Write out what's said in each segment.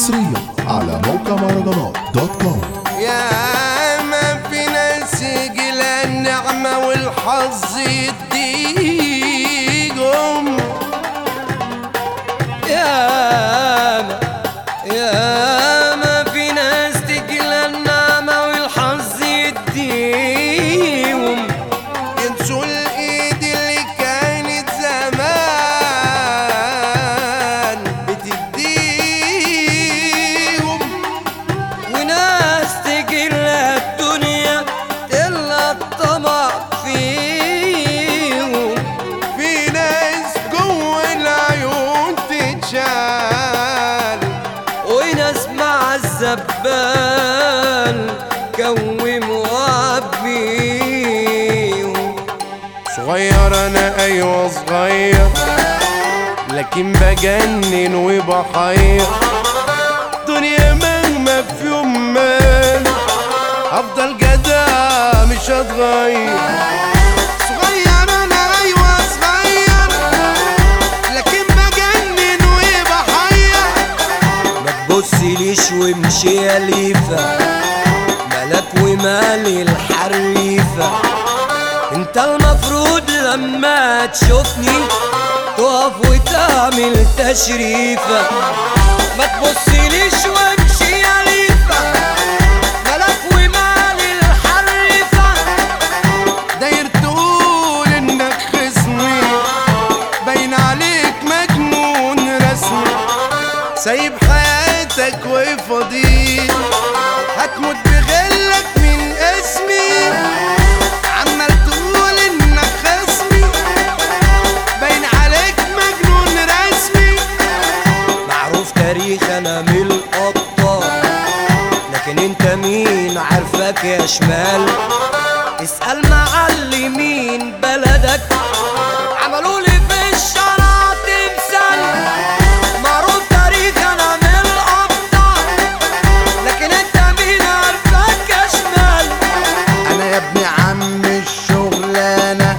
حصريا على موقع مهرجانات دوت كوم يا ما في ناس يجيل النعمة والحظ يديهم ياما ياما في ناس تجيلها النعمة والحظ يديهم ينسوا الايد اللي كانت زمان بتديهم وناس تجيلها الدنيا تلا الطمع فيهم في ناس جوه العيون تتشال وناس مع الزبال كوم وعبيهم صغير انا ايوه صغير لكن بجنن وبحير دنيا مهما في يوم مال افضل جدع مش هتغير صغير انا ايوه صغير لكن بجنن وبحير ما تبصليش وامشي يا ليفا ملك ومالي الحريفة انت المفروض لما تشوفني تقف وتعمل تشريفة ما تبصليش وامشي يا ليفا ملك ومالي الحريفة داير تقول انك خصمي باين عليك مجنون رسمي سايب حياتك وفضيل هتموت بغلك من اسمي عمال تقول انك خصمي باين عليك مجنون رسمي معروف تاريخ انا من الابطال لكن انت مين عارفك يا شمال اسأل معلمين بلدك عملوا لي في الشارع تمثال معروف تاريخ انا من الابطال لكن انت مين عارفك يا شمال انا يا ابن عم الشغلانه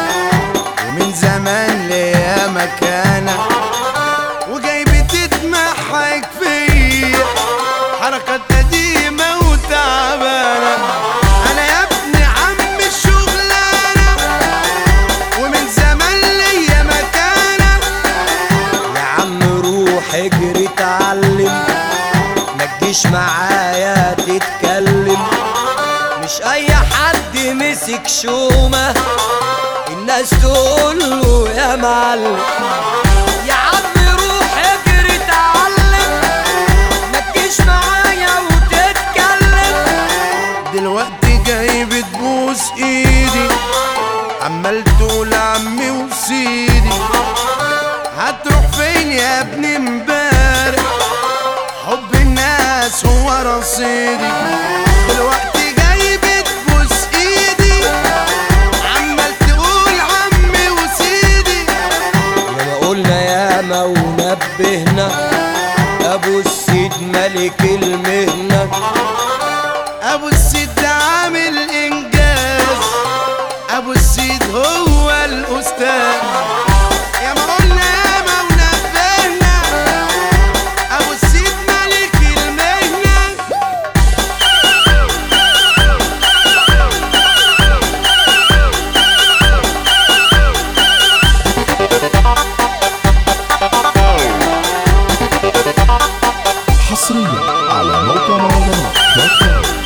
ومن زمان ليا مكانه وجاي بتتمحك فيا حركات قديمه وتعبانه انا يا ابن عم الشغلانه ومن زمان ليا مكانه يا عم روح اجري اتعلم ما تجيش معايا تتكلم مش اي حد مسك شومة الناس تقول له يا معلم يا عم روح اجري اتعلم ما تجيش معايا وتتكلم دلوقتي جاي بتبوس ايدي عمال تقول عمي وسيدي هتروح فين يا ابني امبارح حب الناس هو رصيدي دلوقتي جاي بتبوس ايدي عمال تقول عمي وسيدي ياما قلنا ياما ونبهنا ابو السيد ملك المهنه ابو السيد ده عامل انجاز ابو السيد هو الاستاذ يا ما قلنا يا ما ونبهنا ابو السيد ملك المهنه حصريا على موقع مهرجانات دوت كوم